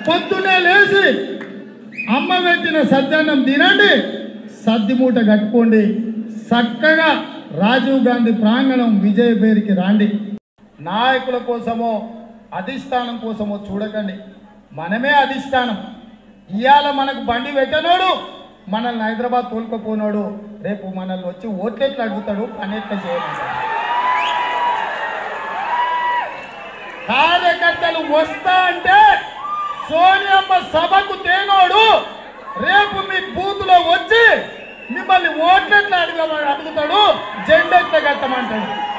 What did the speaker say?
పొద్దునే లేచి అమ్మ పెట్టిన సజ్జన్నం తినండి సద్ది మూట కట్టుకోండి చక్కగా రాజీవ్ గాంధీ ప్రాంగణం విజయ పేరుకి రాండి నాయకుల కోసమో అధిష్టానం కోసమో చూడకండి మనమే అధిష్టానం ఇవాళ మనకు బండి పెట్టనోడు మనల్ని హైదరాబాద్ తోలుకపోనోడు రేపు మనల్ని వచ్చి ఓట్లెట్లు అడుగుతాడు పని ఎట్లా చేయమంటాడు కార్యకర్తలు వస్తా అంటే సోనియమ్మ సభకు తేనోడు రేపు మీ బూత్ లో వచ్చి మిమ్మల్ని ఓట్లెట్లా అడుగ అడుగుతాడు జెండెట్ల కట్టమంటాడు